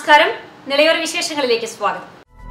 നമസ്കാരം നിളയോര വിശേഷങ്ങളിലേക്ക് സ്വാഗതം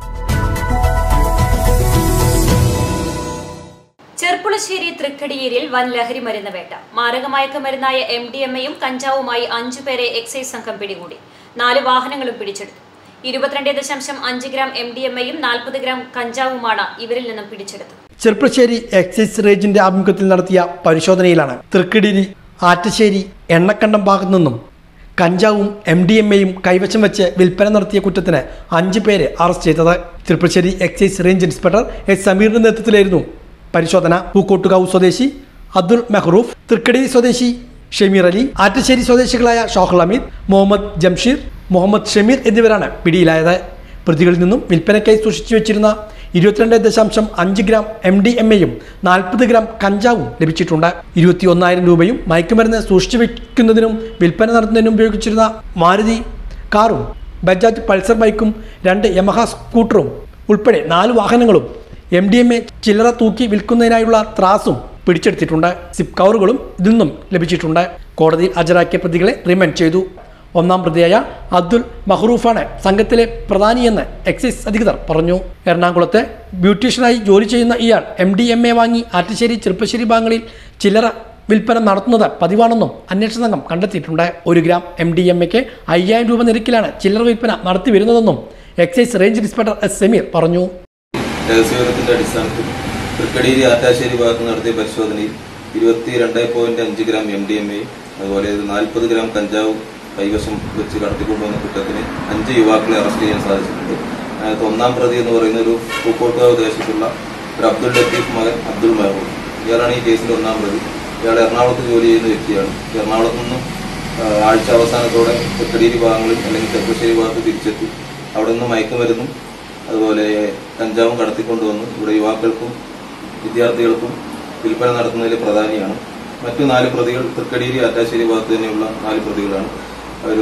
ചെർപ്പുളശ്ശേരി തൃക്കടിയേരിയിൽ വൻ ലഹരി മരുന്ന് വേട്ട മാരകമയക്കമരുന്നായ എം ഡി എം എയും കഞ്ചാവുമായി അഞ്ചുപേരെ എക്സൈസ് സംഘം പിടികൂടി നാല് വാഹനങ്ങളും പിടിച്ചെടുത്തു ഇരുപത്തിരണ്ട് ദശാംശം അഞ്ച് ഗ്രാം എം ഡി എം എയും നാൽപ്പത് ഗ്രാം കഞ്ചാവുമാണ് ഇവരിൽ നിന്നും പിടിച്ചെടുത്തത് ചെർപ്പശ്ശേരി എക്സൈസ് റേഞ്ചിന്റെ ആഭിമുഖ്യത്തിൽ നടത്തിയ പരിശോധനയിലാണ് തൃക്കടിരി ആറ്റശ്ശേരി എണ്ണക്കണ്ടം ഭാഗത്തു നിന്നും കഞ്ചാവും എം ഡി എം എയും കൈവശം വെച്ച് വിൽപ്പന നടത്തിയ കുറ്റത്തിന് അഞ്ച് പേരെ അറസ്റ്റ് ചെയ്തത് Cherpulassery excise range inspector S സമീറിന്റെ നേതൃത്വത്തിലായിരുന്നു പരിശോധന പൂക്കോട്ടുകാവ് സ്വദേശി അബ്ദുൾ മെഹ്റൂഫ് തൃക്കടി സ്വദേശി ഷമീർ അലി ആറ്റശ്ശേരി സ്വദേശികളായ ഷോഹുൽ അമീദ് മുഹമ്മദ് ജംഷീർ മുഹമ്മദ് ഷമീർ എന്നിവരാണ് പിടിയിലായത് പ്രതികളിൽ നിന്നും വിൽപ്പനയ്ക്കായി സൂക്ഷിച്ചു വെച്ചിരുന്ന ഇരുപത്തിരണ്ട് ദശാംശം അഞ്ച് ഗ്രാം എം ഡി എം എയും നാൽപ്പത് ഗ്രാം കഞ്ചാവും ലഭിച്ചിട്ടുണ്ട് ഇരുപത്തി ഒന്നായിരം രൂപയും മയക്കുമരുന്ന് സൂക്ഷിച്ചു വെക്കുന്നതിനും വിൽപ്പന നടത്തുന്നതിനും ഉപയോഗിച്ചിരുന്ന മാരുതി കാറും ബജാജ് പൾസർ ബൈക്കും രണ്ട് യമഹ സ്കൂട്ടറും ഉൾപ്പെടെ നാല് വാഹനങ്ങളും എം ഡി എം എ ചില്ലറ തൂക്കി വിൽക്കുന്നതിനായുള്ള ത്രാസും പിടിച്ചെടുത്തിട്ടുണ്ട് സിപ്പ് കവറുകളും ഇതിൽ നിന്നും ലഭിച്ചിട്ടുണ്ട് കോടതിയിൽ ഹാജരാക്കിയ പ്രതികളെ റിമാൻഡ് ചെയ്തു ഒന്നാം പ്രതിയായ അബ്ദുൽ മഹ്റൂഫാണ് സംഘത്തിലെ പ്രധാനിയെന്ന് എക്സൈസ് അധികൃതർ പറഞ്ഞു എറണാകുളത്ത് ബ്യൂട്ടീഷ്യനായി ജോലി ചെയ്യുന്ന ഇയാൾ എം ഡി എം എ വാങ്ങി ആറ്റശ്ശേരി ചെറുപ്പശ്ശേരി ഭാഗങ്ങളിൽ ചില്ലറ വിൽപ്പന നടത്തുന്നത് പതിവാണെന്നും അന്വേഷണ സംഘം കണ്ടെത്തിയിട്ടുണ്ട് ഒരു ഗ്രാം എം ഡി എം എക്ക് അയ്യായിരം രൂപ നിരക്കിലാണ് ചില്ലറ വിൽപ്പന നടത്തി വരുന്നതെന്നും excise range inspector S Sameer പറഞ്ഞു രഹസ്യവിവരത്തിന്റെ അടിസ്ഥാനത്തിൽ തൃക്കടിയിലെ ആറ്റാശ്ശേരി ഭാഗത്ത് നടത്തിയ പരിശോധനയിൽ ഇരുപത്തി രണ്ട് പോയിന്റ് അഞ്ച് ഗ്രാം എം ഡി എം എയും അതുപോലെ നാൽപ്പത് ഗ്രാം കഞ്ചാവും കൈവശം വെച്ച് കടത്തിക്കൊണ്ടുവന്ന കുറ്റത്തിന് അഞ്ച് യുവാക്കളെ അറസ്റ്റ് ചെയ്യാൻ സാധിച്ചിട്ടുണ്ട് അതിനകത്ത് ഒന്നാം പ്രതി എന്ന് പറയുന്ന ഒരു പൂക്കോട്ടുകാവ് ദേശത്തുള്ള ഒരു അബ്ദുൾ ലത്തീഫ് മകൻ അബ്ദുൾ മെഹബൂബ് ഇയാളാണ് ഈ കേസിൽ ഒന്നാം പ്രതി ഇയാൾ എറണാകുളത്ത് ജോലി ചെയ്യുന്ന വ്യക്തിയാണ് എറണാകുളത്ത് നിന്നും ആ, ആഴ്ച അവസാനത്തോടെ തൃക്കടിയിരി ഭാഗങ്ങളിൽ അല്ലെങ്കിൽ ചെറുപ്പശ്ശേരി ഭാഗത്ത് തിരിച്ചെത്തി അവിടെ നിന്ന് മയക്കുമരുന്നും അതുപോലെ കഞ്ചാവും കടത്തിക്കൊണ്ടുവന്ന് ഇവിടെ യുവാക്കൾക്കും വിദ്യാർത്ഥികൾക്കും വിൽപ്പന നടത്തുന്നതിൽ പ്രധാനിയാണ് മറ്റു നാല് പ്രതികൾ തൃക്കടിയിരി ആറ്റാശ്ശേരി ഭാഗത്ത് തന്നെയുള്ള നാല് പ്രതികളാണ് ഒരു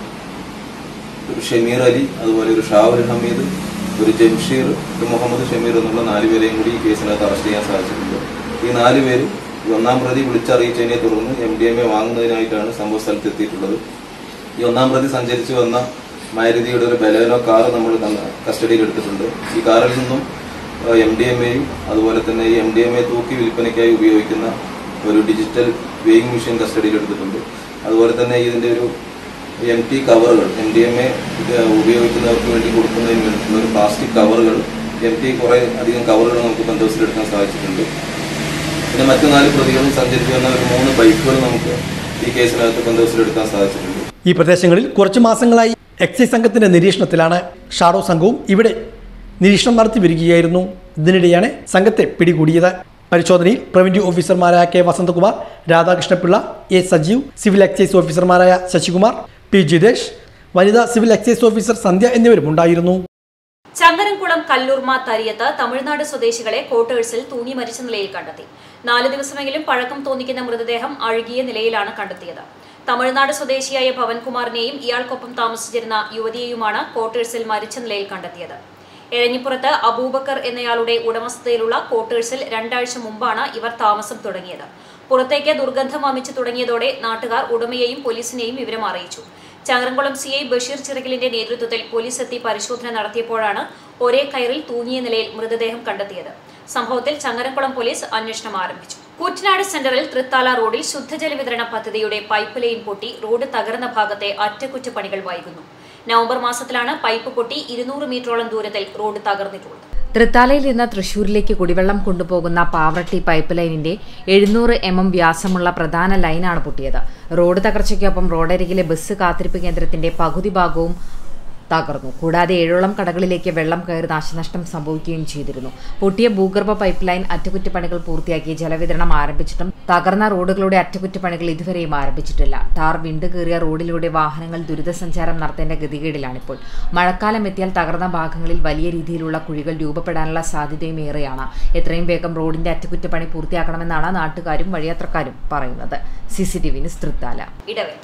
ഒരു ഷമീർ അലി അതുപോലെ ഒരു ഷാവുൽ ഹമീദ് ഒരു ജംഷീർ ഒരു മുഹമ്മദ് ഷമീർ എന്നുള്ള നാല് പേരെയും കൂടി ഈ കേസിനകത്ത് അറസ്റ്റ് ചെയ്യാൻ സാധിച്ചിട്ടുണ്ട് ഈ നാല് പേരും ഈ ഒന്നാം പ്രതി വിളിച്ചറിയിച്ചതിനെ തുടർന്ന് എം ഡി എം എ വാങ്ങുന്നതിനായിട്ടാണ് സംഭവ സ്ഥലത്ത് എത്തിയിട്ടുള്ളത് ഈ ഒന്നാം പ്രതി സഞ്ചരിച്ചു വന്ന മാരുതിയുടെ ഒരു ബലേനോ കാർ നമ്മൾ കസ്റ്റഡിയിൽ എടുത്തിട്ടുണ്ട് ഈ കാറിൽ നിന്നും എം ഡി എം എയും അതുപോലെ തന്നെ ഈ എം ഡി എം എ തൂക്കി വിൽപ്പനയ്ക്കായി ഉപയോഗിക്കുന്ന ഒരു ഡിജിറ്റൽ വെയിങ് മെഷീൻ കസ്റ്റഡിയിൽ എടുത്തിട്ടുണ്ട് അതുപോലെ തന്നെ ഇതിന്റെ ഒരു എം ടി കവറുകൾ എം ഡി എം എ ഉപയോഗിക്കുന്നവർക്ക് വേണ്ടി കൊടുക്കുന്നതിന് വേണ്ടിയിട്ടുള്ള ഒരു പ്ലാസ്റ്റിക് കവറുകൾ എം ടി കുറെ അധികം കവറുകൾ നമുക്ക് ബന്ധോസിലെടുക്കാൻ സാധിച്ചിട്ടുണ്ട് പിന്നെ മറ്റു നാല് പ്രതികളും സഞ്ചരിച്ചു വന്ന ഒരു മൂന്ന് ബൈക്കുകൾ നമുക്ക് ഈ കേസിനകത്ത് ബന്ധോസിലെടുക്കാൻ സാധിച്ചിട്ടുണ്ട് ഈ പ്രദേശങ്ങളിൽ കുറച്ചു മാസങ്ങളായി എക്സൈസ് സംഘത്തിന്റെ നിരീക്ഷണത്തിലാണ് ഷാഡോ സംഘവും ഇവിടെ നിരീക്ഷണം നടത്തി വരികയായിരുന്നു ഇതിനിടെയാണ് സംഘത്തെ പിടികൂടിയത് പരിശോധനയിൽ പ്രിവന്റീവ് ഓഫീസർമാരായ K Vasanthakumar Radhakrishnapillai A Sajeev civil excise ഓഫീസർമാരായ ശശികുമാർ പി ജിതേഷ് വനിതാ സിവിൽ എക്സൈസ് ഓഫീസർ സന്ധ്യ എന്നിവരും ഉണ്ടായിരുന്നു ചങ്ങരംകുളം കല്ലൂർമ തരിയത്ത് തമിഴ്നാട് സ്വദേശികളെ ക്വാർട്ടേഴ്സിൽ തൂങ്ങി മരിച്ച നിലയിൽ കണ്ടെത്തി നാല് ദിവസമെങ്കിലും പഴക്കം തോന്നിക്കുന്ന മൃതദേഹം അഴുകിയ നിലയിലാണ് കണ്ടെത്തിയത് തമിഴ്നാട് സ്വദേശിയായ പവൻകുമാറിനെയും ഇയാൾക്കൊപ്പം താമസിച്ചിരുന്ന യുവതിയെയുമാണ് ക്വാർട്ടേഴ്സിൽ മരിച്ച നിലയിൽ കണ്ടെത്തിയത് എരഞ്ഞിപ്പുറത്ത് അബൂബക്കർ എന്നയാളുടെ ഉടമസ്ഥതയിലുള്ള ക്വാർട്ടേഴ്സിൽ രണ്ടാഴ്ച മുമ്പാണ് ഇവർ താമസം തുടങ്ങിയത് പുറത്തേക്ക് ദുർഗന്ധം വമിച്ചു തുടങ്ങിയതോടെ നാട്ടുകാർ ഉടമയെയും പോലീസിനെയും വിവരം അറിയിച്ചു ചങ്ങരംകുളം സി ഐ ബഷീർ ചിറകിലിന്റെ നേതൃത്വത്തിൽ പോലീസ് എത്തി പരിശോധന നടത്തിയപ്പോഴാണ് ഒരേ കയറിൽ തൂങ്ങിയ നിലയിൽ മൃതദേഹം കണ്ടെത്തിയത് സംഭവത്തിൽ ചങ്ങരംകുളം പോലീസ് അന്വേഷണം ആരംഭിച്ചു കൂറ്റനാട് സെന്ററിൽ തൃത്താല റോഡിൽ ശുദ്ധജല വിതരണ പദ്ധതിയുടെ പൈപ്പ് ലൈൻ പൊട്ടി റോഡ് തകർന്ന ഭാഗത്തെ അറ്റകുറ്റപ്പണികൾ വൈകുന്നു നവംബർ മാസത്തിലാണ് പൈപ്പ് പൊട്ടി ഇരുന്നൂറ് മീറ്ററോളം ദൂരത്തിൽ റോഡ് തകർന്നിട്ടുള്ളത് തൃത്താലയിൽ നിന്ന് തൃശൂരിലേക്ക് കുടിവെള്ളം കൊണ്ടുപോകുന്ന പാവറട്ടി പൈപ്പ് ലൈനിന്റെ എഴുന്നൂറ് എം എം വ്യാസമുള്ള പ്രധാന ലൈനാണ് പൊട്ടിയത് റോഡ് തകർച്ചയ്ക്കൊപ്പം റോഡരികിലെ ബസ് കാത്തിരിപ്പ് കേന്ദ്രത്തിന്റെ പകുതി ഭാഗവും തകർന്നു കൂടാതെ ഏഴോളം കടകളിലേക്ക് വെള്ളം കയറി നാശനഷ്ടം സംഭവിക്കുകയും ചെയ്തിരുന്നു പൊട്ടിയ ഭൂഗർഭ പൈപ്പ് ലൈൻ അറ്റകുറ്റപ്പണികൾ പൂർത്തിയാക്കി ജലവിതരണം ആരംഭിച്ചിട്ടും തകർന്ന റോഡുകളുടെ അറ്റകുറ്റപ്പണികൾ ഇതുവരെയും ആരംഭിച്ചിട്ടില്ല ടാർ വിണ്ട് കീറിയ റോഡിലൂടെ വാഹനങ്ങൾ ദുരിതസഞ്ചാരം നടത്തേണ്ട ഗതികേടിലാണിപ്പോൾ മഴക്കാലം എത്തിയാൽ തകർന്ന ഭാഗങ്ങളിൽ വലിയ രീതിയിലുള്ള കുഴികൾ രൂപപ്പെടാനുള്ള സാധ്യതയും ഏറെയാണ് എത്രയും വേഗം റോഡിന്റെ അറ്റകുറ്റപ്പണി പൂർത്തിയാക്കണമെന്നാണ് നാട്ടുകാരും വഴിയാത്രക്കാരും പറയുന്നത് C C T V news Thrithala ഇടവേള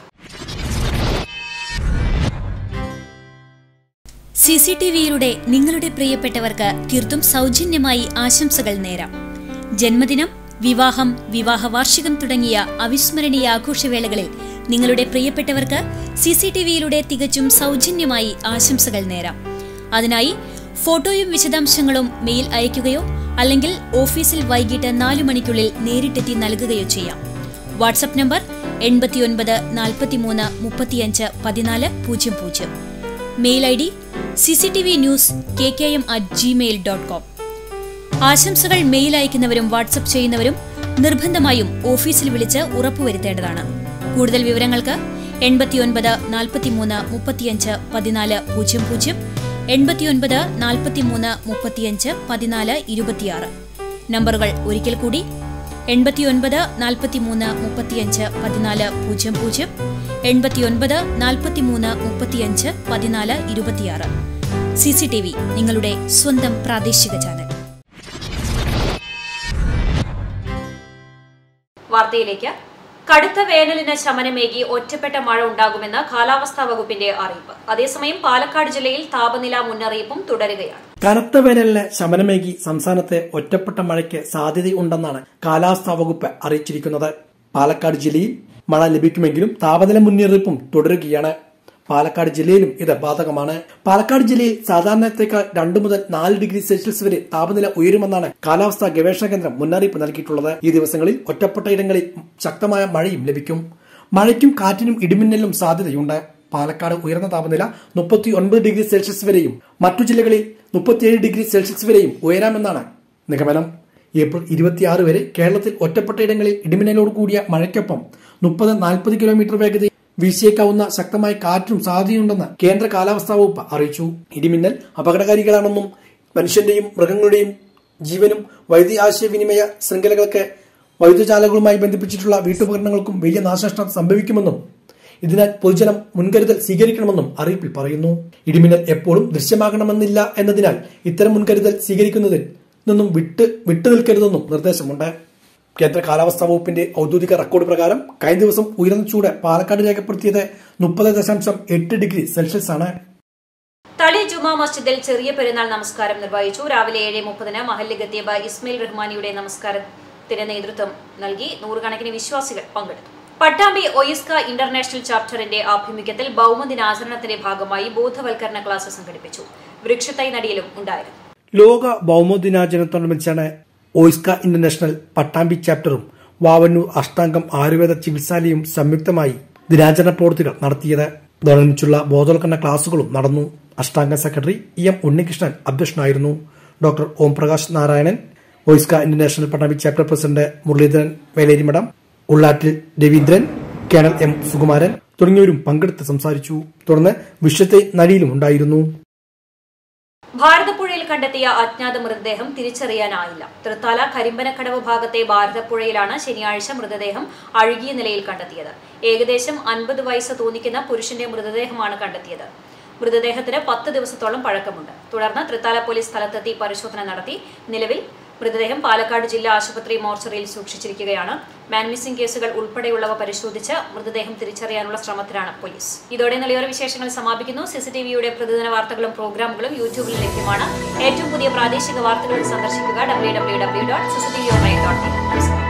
സി സി ടി വിയിലൂടെ നിങ്ങളുടെ പ്രിയപ്പെട്ടവർക്ക് തീർത്തും സൗജന്യമായി ആശംസകൾ നേരാം ജന്മദിനം വിവാഹം വിവാഹ വാർഷികം തുടങ്ങിയ അവിസ്മരണീയ ആഘോഷവേളകളിൽ നിങ്ങളുടെ പ്രിയപ്പെട്ടവർക്ക് സി സി ടി വിയിലൂടെ തികച്ചും സൗജന്യമായി ആശംസകൾ നേരാം അതിനായി ഫോട്ടോയും വിശദാംശങ്ങളും മെയിൽ അയയ്ക്കുകയോ അല്ലെങ്കിൽ ഓഫീസിൽ വൈകിട്ട് നാലു മണിക്കുള്ളിൽ നേരിട്ടെത്തി നൽകുകയോ ചെയ്യാം വാട്സപ്പ് നമ്പർ എൺപത്തിയൊൻപത് നാൽപ്പത്തിമൂന്ന് മുപ്പത്തിയഞ്ച് പതിനാല് പൂജ്യം പൂജ്യം mail I D C C T V news K K M at Gmail dot com ആശംസകൾ മെയിൽ അയക്കുന്നവരും വാട്സപ്പ് ചെയ്യുന്നവരും നിർബന്ധമായും ഓഫീസിൽ വിളിച്ച് ഉറപ്പുവരുത്തേണ്ടതാണ് കൂടുതൽ വിവരങ്ങൾക്ക് എൺപത്തിയൊൻപത് നാൽപ്പത്തിമൂന്ന് മുപ്പത്തിയഞ്ച് പതിനാല് പൂജ്യം പൂജ്യം എൺപത്തിയൊൻപത് നാൽപ്പത്തിമൂന്ന് മുപ്പത്തിയഞ്ച് പതിനാല് ഇരുപത്തിയാറ് നമ്പറുകൾ ഒരിക്കൽ കൂടി എൺപത്തിയൊൻപത് നാൽപ്പത്തിമൂന്ന് മുപ്പത്തിയഞ്ച് പതിനാല് പൂജ്യം പൂജ്യം എൺപത്തിയൊൻപത് നാൽപ്പത്തിമൂന്ന് മുപ്പത്തിയഞ്ച് പതിനാല് ഇരുപത്തിയാറ് സി സി ടി വി നിങ്ങളുടെ സ്വന്തം പ്രാദേശിക ചാനൽ വാർത്തയിലേക്ക് കടുത്ത വേനലിന് ശമനമേകി ഒറ്റപ്പെട്ട മഴ ഉണ്ടാകുമെന്ന് കാലാവസ്ഥാ വകുപ്പിന്റെ അറിയിപ്പ് അതേസമയം പാലക്കാട് ജില്ലയിൽ താപനില മുന്നറിയിപ്പും തുടരുകയാണ് കനത്ത വേനലിന് ശമനമേകി സംസ്ഥാനത്തെ ഒറ്റപ്പെട്ട മഴയ്ക്ക് സാധ്യതയുണ്ടെന്നാണ് കാലാവസ്ഥാ വകുപ്പ് അറിയിച്ചിരിക്കുന്നത് പാലക്കാട് ജില്ലയിൽ മഴ ലഭിക്കുമെങ്കിലും താപനില മുന്നറിയിപ്പും തുടരുകയാണ് പാലക്കാട് ജില്ലയിലും ഇത് ബാധകമാണ് പാലക്കാട് ജില്ലയിൽ സാധാരണത്തേക്കാൾ രണ്ടു മുതൽ നാല് ഡിഗ്രി സെൽഷ്യസ് വരെ താപനില ഉയരുമെന്നാണ് കാലാവസ്ഥാ ഗവേഷണ കേന്ദ്രം മുന്നറിയിപ്പ് നൽകിയിട്ടുള്ളത് ഈ ദിവസങ്ങളിൽ ഒറ്റപ്പെട്ട ഇടങ്ങളിൽ ശക്തമായ മഴയും ലഭിക്കും മഴയ്ക്കും കാറ്റിനും ഇടിമിന്നലിനും സാധ്യതയുണ്ട് പാലക്കാട് ഉയർന്ന താപനില മുപ്പത്തി ഒൻപത് ഡിഗ്രി സെൽഷ്യസ് വരെയും മറ്റു ജില്ലകളിൽ മുപ്പത്തിയേഴ് ഡിഗ്രി സെൽഷ്യസ് വരെയും ഉയരാമെന്നാണ് നിഗമനം ഏപ്രിൽ ഇരുപത്തിയാറ് വരെ കേരളത്തിൽ ഒറ്റപ്പെട്ട ഇടങ്ങളിൽ ഇടിമിന്നലോട് കൂടിയ മഴയ്ക്കൊപ്പം മുപ്പത് നാൽപ്പത് കിലോമീറ്റർ വേഗതയിൽ വീശിയേക്കാവുന്ന ശക്തമായ കാറ്റും സാധ്യതയുണ്ടെന്ന് കേന്ദ്ര കാലാവസ്ഥാ വകുപ്പ് അറിയിച്ചു ഇടിമിന്നൽ അപകടകാരികളാണെന്നും മനുഷ്യന്റെയും മൃഗങ്ങളുടെയും ജീവനും വൈദ്യുതി ആശയവിനിമയ ശൃംഖലകൾക്ക് വൈദ്യുതജാലകളുമായി ബന്ധിപ്പിച്ചിട്ടുള്ള വീട്ടുപകരണങ്ങൾക്കും വലിയ നാശനഷ്ടം സംഭവിക്കുമെന്നും ഇതിനാൽ പൊതുജനം മുൻകരുതൽ സ്വീകരിക്കണമെന്നും അറിയിപ്പിൽ പറയുന്നു ഇടിമിന്നൽ എപ്പോഴും ദൃശ്യമാകണമെന്നില്ല എന്നതിനാൽ ഇത്തരം മുൻകരുതൽ സ്വീകരിക്കുന്നതിൽ നിന്നും വിട്ട് വിട്ടുനിൽക്കരുതെന്നും നിർദ്ദേശമുണ്ട് കേന്ദ്ര കാലാവസ്ഥാ വകുപ്പിന്റെ ഔദ്യോഗിക റെക്കോർഡ് പ്രകാരം കഴിഞ്ഞ ദിവസം ഉയർന്ന ചൂട് പാലക്കാട് രേഖപ്പെടുത്തിയത് മുപ്പത് ദശാംശം എട്ട് ഡിഗ്രി സെൽഷ്യസ് ആണ് തളി ജുമാ മസ്ജിദിൽ ചെറിയ പെരുന്നാൾ നമസ്കാരം നിർവഹിച്ചു രാവിലെ ഏഴ് മുപ്പതിന് മഹല്ല് ഖത്തീബ് ഇസ്മയിൽ റഹ്മാനിയുടെ നമസ്കാരത്തിന് നേതൃത്വം നൽകി നൂറുകണക്കിന് വിശ്വാസികൾ പങ്കെടുത്തു പട്ടാമ്പി ഒയിസ്ക ഇന്റർനാഷണൽ ചാപ്റ്ററിന്റെ ആഭിമുഖ്യത്തിൽ ഭൗമദിനാചരണത്തിന്റെ ഭാഗമായി ബോധവൽക്കരണ ക്ലാസ് സംഘടിപ്പിച്ചു വൃക്ഷത്തൈ നടിയിലും ഉണ്ടായിരുന്നു ലോക ഭൗമദിനാചരണത്തോടനുബന്ധിച്ചാണ് ഓയിസ്ക ഇന്റർനാഷണൽ പട്ടാമ്പി ചാപ്റ്ററും വാവന്നൂർ അഷ്ടാംഗം ആയുർവേദ ചികിത്സാലയവും സംയുക്തമായി ദിനാചരണ പ്രവൃത്തികൾ നടത്തിയത് ഇതോടനുബന്ധിച്ചുള്ള ബോധവൽക്കരണ ക്ലാസുകളും നടന്നു Ashtanga secretary E M Unnikrishnan അധ്യക്ഷനായിരുന്നു doctor Om Prakash Narayanan OISCA international Pattambi chapter president Muraleedharan Velerimadham Ullattil Raveendran colonel M Sukumaran തുടങ്ങിയവരും പങ്കെടുത്ത് സംസാരിച്ചു തുടർന്ന് വിശ്വത്തെ നടിയിലും ഉണ്ടായിരുന്നു ഭാരതപ്പുഴയിൽ കണ്ടെത്തിയ അജ്ഞാത മൃതദേഹം തിരിച്ചറിയാനായില്ല തൃത്താല കരിമ്പനക്കടവ് ഭാഗത്തെ ഭാരതപ്പുഴയിലാണ് ശനിയാഴ്ച മൃതദേഹം അഴുകിയ നിലയിൽ കണ്ടെത്തിയത് ഏകദേശം അൻപത് വയസ്സ് തോന്നിക്കുന്ന പുരുഷന്റെ മൃതദേഹമാണ് കണ്ടെത്തിയത് മൃതദേഹത്തിന് പത്ത് ദിവസത്തോളം പഴക്കമുണ്ട് തുടർന്ന് തൃത്താല പോലീസ് സ്ഥലത്തെത്തി പരിശോധന നടത്തി നിലവിൽ മൃതദേഹം പാലക്കാട് ജില്ലാ ആശുപത്രി മോർച്ചറിയിൽ സൂക്ഷിച്ചിരിക്കുകയാണ് മാൻ മിസ്സിംഗ് കേസുകൾ ഉൾപ്പെടെയുള്ളവ പരിശോധിച്ച് മൃതദേഹം തിരിച്ചറിയാനുള്ള ശ്രമത്തിലാണ് പോലീസ് ഇതോടെ നിലയോര വിശേഷങ്ങൾ സമാപിക്കുന്നു സിസിടിവിയുടെ പ്രതിദിന വാർത്തകളും പ്രോഗ്രാമുകളും യൂട്യൂബിൽ ലഭ്യമാണ് ഏറ്റവും പുതിയ പ്രാദേശിക വാർത്തകൾ സന്ദർശിക്കുക W W W dot CCTV online dot in